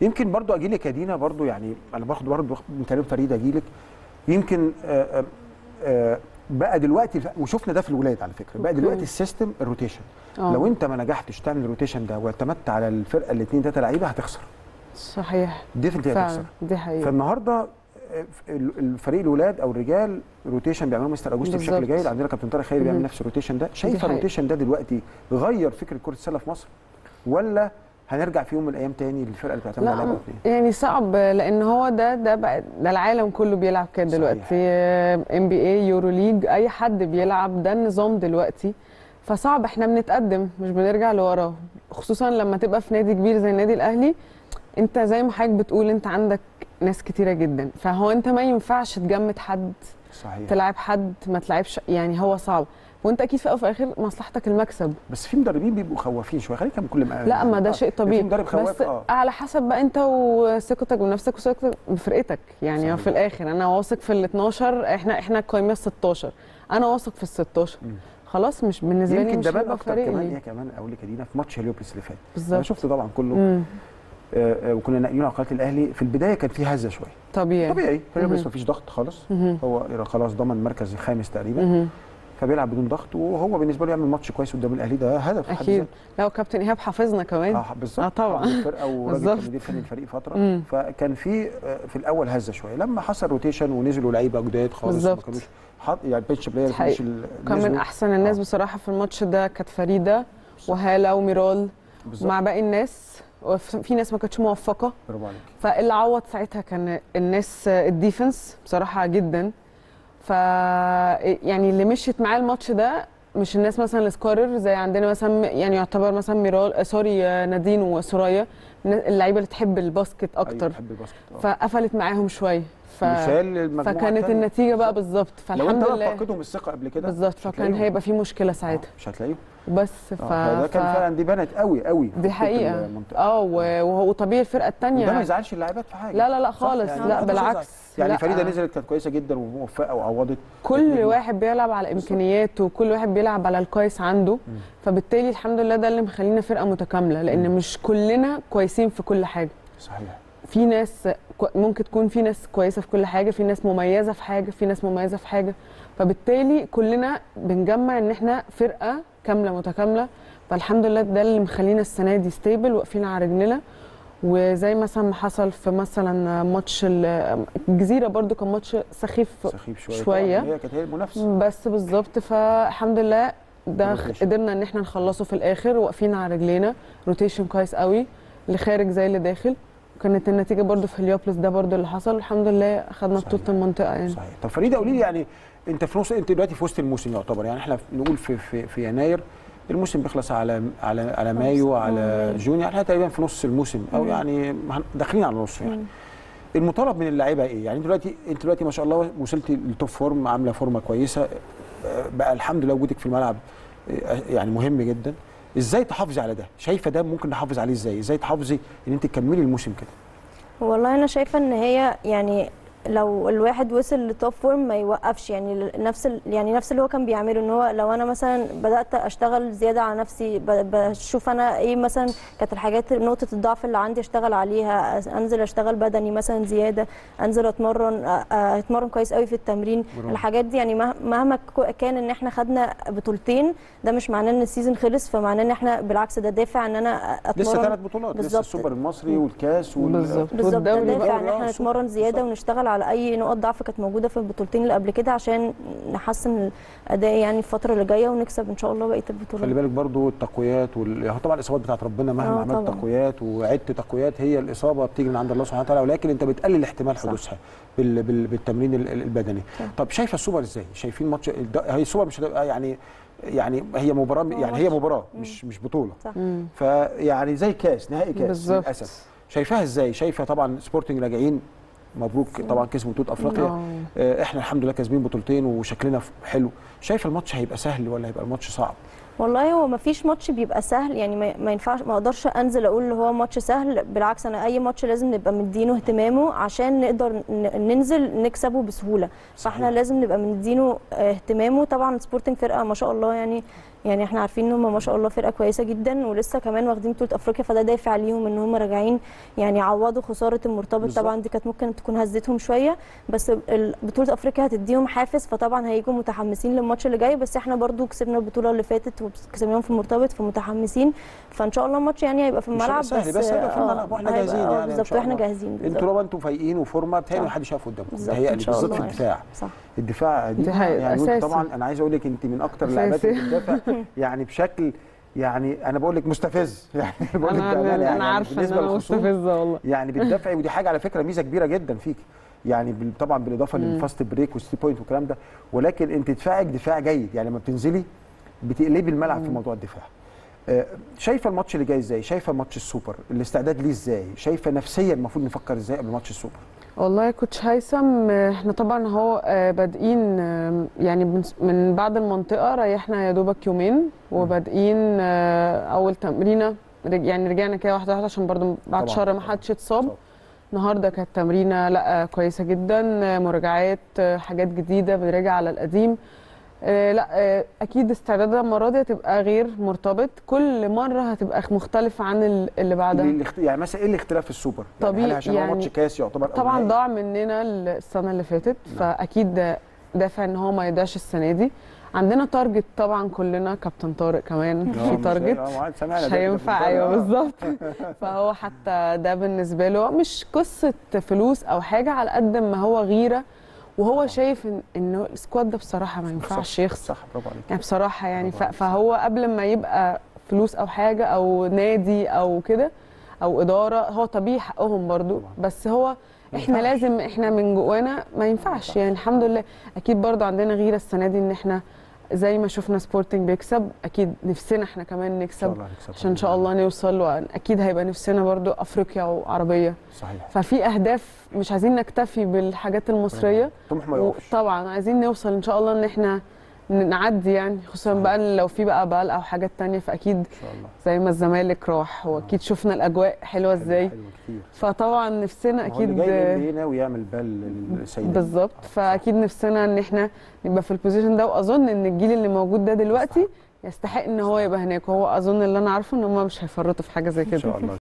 يمكن برضو اجي لك يا دينا برضو يعني انا باخد برضو من كلام فريد اجي لك يمكن آه آه آه بقى دلوقتي وشفنا ده في الولاد على فكره بقى دلوقتي السيستم الروتيشن آه. لو انت ما نجحتش تعمل الروتيشن ده واعتمدت على الفرقه الاثنين ثلاثه لعيبه هتخسر صحيح ديفنتلي فعلا هتخسر دي حقيقه فالنهارده آه، ال- الفريق الولاد او الرجال روتيشن بيعملوا مستر اجوستي بشكل بالظبط. جيد عندنا كابتن طارق خيري بيعمل مهم. نفس الروتيشن ده دي شايفه حقيقة. الروتيشن ده دلوقتي غير فكره كره السله في مصر ولا هنرجع في يوم من الايام تاني للفرقه اللي بتعتمد على لعبه لا واثنين يعني صعب لان هو ده ده بقى ده العالم كله بيلعب كده صحيح. دلوقتي ام بي اي يورو ليج اي حد بيلعب ده النظام دلوقتي فصعب احنا بنتقدم مش بنرجع لورا خصوصا لما تبقى في نادي كبير زي النادي الاهلي انت زي ما حضرتك بتقول انت عندك ناس كتيره جدا فهو انت ما ينفعش تجمد حد صحيح تلعب حد ما تلعبش يعني هو صعب وانت اكيد في الاول وفي الاخر مصلحتك المكسب بس في مدربين بيبقوا خوافين شويه خليك من كل ما لا ما ده آه. شيء في طبيعي مدرب خواف بس اه على حسب بقى انت وثقتك بنفسك وثقتك بفرقتك يعني صحيح. في الاخر انا واثق في ال 12 احنا احنا قايمه 16 انا واثق في ال 16 مم. خلاص مش بالنسبه لي يمكن مش ده بان هيبقى اكتر فريق كمان لي. ايه كمان اقول لك يا دينا في ماتش هليوبلس اللي فات انا بالظبط شفت طبعا كله مم. آه آه وكنا ناقلين على قناه الاهلي في البدايه كان في هزه شويه طبيعي طبيعي هليوبلس مهم. مفيش ضغط خالص مهم. هو خلاص ضمن المركز الخامس تقريبا مهم. فبيلعب بدون ضغط وهو بالنسبه له يعمل ماتش كويس قدام الاهلي ده هدف في حد اكيد ذاته. لو كابتن ايهاب حافظنا كمان اه بالظبط آه طبعاً. حافظ الفرقه وراجل بالظبط. كان مدير فني الفريق فتره مم. فكان في آه، في الاول هزه شويه لما حصل روتيشن ونزلوا لعيبه جداد خالص ما بالظبط. كانوش حط يعني بيتش بلاير حقيقي. مش ال- كان من نزلوا. احسن الناس آه. بصراحه في الماتش ده كانت فريده وهاله وميرال بالظبط مع باقي الناس وفي ناس ما كانتش موفقه برافو عليك فاللي عوض ساعتها كان الناس الديفنس بصراحه جدا ف يعني اللي مشيت معاه الماتش ده مش الناس مثلا السكورر زي عندنا مثلا يعني يعتبر مثلا ميرال آه، سوري آه، نادين وسوريا اللعيبه اللي تحب الباسكت أيوة، اكتر بحب الباسكت آه. فقفلت معاهم شويه ف... مثال للمجموعه فكانت التانية. النتيجه بقى بالظبط لو فالحمد انت بقى لله فقدهم الثقه قبل كده بالظبط مش فكان هتلاقيهم. هيبقى في مشكله ساعتها آه، مش هتلاقيهم بس ف... آه، فده كان ف... فعلا دي بانت قوي قوي في دي خطة حقيقه المنطقة. اه و- وهو طبيعي الفرقه الثانيه وده ما يزعلش اللاعبات في حاجه لا لا لا صح؟ خالص يعني لا ما بالعكس يعني لا. فريده نزلت كانت كويسه جدا وموفقه وعوضت كل اتنين. واحد بيلعب على امكانياته وكل واحد بيلعب على الكويس عنده مم. فبالتالي الحمد لله ده اللي مخلينا فرقه متكامله لان مم. مش كلنا كويسين في كل حاجه صحيح في ناس كو- ممكن تكون في ناس كويسه في كل حاجه في ناس مميزه في حاجه في ناس مميزه في حاجه فبالتالي كلنا بنجمع ان احنا فرقه كامله متكامله فالحمد لله ده اللي مخلينا السنه دي ستيبل واقفين على رجلنا وزي مثلا ما حصل في مثلا ماتش ال- الجزيره برضو كان ماتش سخيف سخيف شويه شوية. طبعاً. هي كانت هي المنافسه بس بالظبط فالحمد لله ده خ- روتيشن. قدرنا ان احنا نخلصه في الاخر واقفين على رجلينا روتيشن كويس قوي اللي خارج زي اللي داخل وكانت النتيجه برضو في هليوبلس ده برضو اللي حصل الحمد لله اخذنا صحيح. بطوله المنطقه يعني صحيح طب فريده قولي لي يعني انت في نص انت دلوقتي في وسط الموسم يعتبر يعني احنا نقول في في, في يناير الموسم بيخلص على على على مايو على جون يعني احنا تقريبا في نص الموسم او يعني هن- داخلين على نص يعني المطالب من اللعيبه ايه؟ يعني دلوقتي انت دلوقتي ما شاء الله وصلتي للتوب فورم عامله فورمه كويسه آه، بقى الحمد لله وجودك في الملعب آه، يعني مهم جدا ازاي تحافظي على ده؟ شايفه ده ممكن نحافظ عليه ازاي؟ ازاي تحافظي ان انت تكملي الموسم كده؟ والله انا شايفه ان هي يعني لو الواحد وصل لتوب فورم ما يوقفش يعني نفس ال- يعني نفس اللي هو كان بيعمله ان هو لو انا مثلا بدات اشتغل زياده على نفسي ب- بشوف انا ايه مثلا كانت الحاجات نقطه الضعف اللي عندي اشتغل عليها أس- انزل اشتغل بدني مثلا زياده انزل اتمرن أ- أ- اتمرن كويس قوي في التمرين برافو. الحاجات دي يعني مه- مهما ك- كان ان احنا خدنا بطولتين ده مش معناه ان السيزون خلص فمعناه ان احنا بالعكس ده دافع ان انا اتمرن لسه ثلاث بطولات لسه بالظبط. السوبر المصري والكاس وال... بالظبط بالظبط ده والدوري دافع بقى ان آه، احنا سوبر. نتمرن زياده بالظبط. ونشتغل على اي نقط ضعف كانت موجوده في البطولتين اللي قبل كده عشان نحسن الاداء يعني الفتره اللي جايه ونكسب ان شاء الله بقيه خلي البطولات بالك برضو التقويات وال... يعني طبعا الاصابات بتاعت ربنا مهما آه، عملت طبعاً. تقويات وعدت تقويات هي الاصابه بتيجي من عند الله سبحانه وتعالى ولكن انت بتقلل احتمال صح. حدوثها بال... بال... بالتمرين ال- ال- البدني صح. طب شايفه السوبر ازاي شايفين ماتش الد- هي السوبر مش هتبقى يعني يعني هي مباراه يعني هي ماتش. مباراه مش مش بطوله صح مم. فيعني زي كاس نهائي كاس بالظبط. للاسف شايفاها ازاي شايفه طبعا سبورتنج راجعين مبروك طبعا كسبوا بطوله افريقيا آه. آه، احنا الحمد لله كاسبين بطولتين وشكلنا ف- حلو شايف الماتش هيبقى سهل ولا هيبقى الماتش صعب والله هو ما فيش ماتش بيبقى سهل يعني ما ما ينفعش ما اقدرش انزل اقول اللي هو ماتش سهل بالعكس انا اي ماتش لازم نبقى مدينه اهتمامه عشان نقدر ن- ننزل نكسبه بسهوله صحيح. فاحنا لازم نبقى مدينه اهتمامه طبعا سبورتنج فرقه ما شاء الله يعني يعني احنا عارفين ان هم ما شاء الله فرقه كويسه جدا ولسه كمان واخدين بطوله افريقيا فده دافع ليهم ان هم راجعين يعني يعوضوا خساره المرتبط بالظبط. طبعا دي كانت ممكن تكون هزتهم شويه بس ال- بطوله افريقيا هتديهم حافز فطبعا هيجوا متحمسين للماتش اللي جاي بس احنا برضو كسبنا البطوله اللي فاتت وكسبناهم في المرتبط فمتحمسين فان شاء الله الماتش يعني هيبقى في مش هيبقى الملعب سهل، بس هيبقى في آه، الملعب وإحنا هيبقى- جاهزين آه، يعني إن بالظبط شاء واحنا الله. جاهزين انتوا بالظبط طبعا انتوا فايقين وفورمه بتهيألي صح. ما حدش يقف قدامكم بالظبط، بتهيألي إن شاء بالذات في الله. الدفاع صح الدفاع دي دي حقيقة، يعني وانت أساسي. طبعا انا عايز اقول لك انت من اكتر اللاعبات اللي بتدافع يعني بشكل يعني انا بقول لك مستفز يعني بقول لك انا بأمانة انا, يعني أنا عارفه ان بالنسبة انا للخصوم، مستفزه والله يعني بتدافعي ودي حاجه على فكره ميزه كبيره جدا فيك يعني بال- طبعا بالاضافه للفاست بريك والستي بوينت والكلام ده ولكن انت دفاعك دفاع جيد يعني لما بتنزلي بتقلبي الملعب في موضوع الدفاع آه، شايفه الماتش اللي جاي ازاي شايفه ماتش السوبر الاستعداد ليه ازاي شايفه نفسيا المفروض نفكر ازاي قبل ماتش السوبر والله يا كوتش هيثم آه، احنا طبعا هو آه، بادئين آه، يعني من- من بعد المنطقه ريحنا يا دوبك يومين وبادئين آه، اول تمرينه رج- يعني رجعنا كده واحده واحده عشان برضو بعد طبعاً، شهر ما طبعاً. حدش اتصاب طبعاً. النهارده كانت تمرينه لا آه، كويسه جدا آه، مراجعات آه، حاجات جديده بنراجع على القديم آه، لا آه، اكيد استعدادنا المره دي هتبقى غير مرتبط كل مره هتبقى مختلفه عن ال- اللي بعدها اللي الاخت- يعني مثلا ايه الاختلاف في السوبر يعني طبيعي هل عشان هو يعني ماتش كاس يعتبر أو طبعا نهائي؟ ضاع مننا السنه اللي فاتت نعم. فاكيد ده دافع ان هو ما يضيعش السنه دي عندنا تارجت طبعا كلنا كابتن طارق كمان آه، في مش- تارجت آه، وعاد سمعنا مش ده كده هينفع في ايوه الفرق. آه. بالظبط فهو حتى ده بالنسبه له مش قصه فلوس او حاجه على قد ما هو غيره وهو شايف ان انه السكواد ده بصراحه ما ينفعش صح، يخسر صح برافو عليك يعني بصراحه يعني ف- برافو عليك. فهو قبل ما يبقى فلوس او حاجه او نادي او كده او اداره هو طبيعي حقهم برضو طبعاً. بس هو ما احنا ينفعش. لازم احنا من جوانا ما ينفعش يعني الحمد لله اكيد برضو عندنا غيره السنه دي ان احنا زي ما شفنا سبورتنج بيكسب اكيد نفسنا احنا كمان ان شاء نكسب الله هنكسب عشان ان شاء الله نوصل واكيد هيبقى نفسنا برضو افريقيا وعربيه صحيح ففي اهداف مش عايزين نكتفي بالحاجات المصريه طموح ما يقفش طبعا عايزين نوصل ان شاء الله ان احنا ن- نعدي يعني خصوصا بقى لو في بقى بال او حاجات تانية فاكيد ان شاء الله زي ما الزمالك راح واكيد شفنا الاجواء حلوه حلو- ازاي حلو كتير فطبعا نفسنا هو اللي اكيد جاي ليه ناوي يعمل بال للسيدات بالظبط فاكيد نفسنا ان احنا نبقى في البوزيشن ده واظن ان الجيل اللي موجود ده دلوقتي يستحق ان هو يبقى هناك وهو اظن اللي انا عارفه ان هم مش هيفرطوا في حاجه زي ان كده شاء الله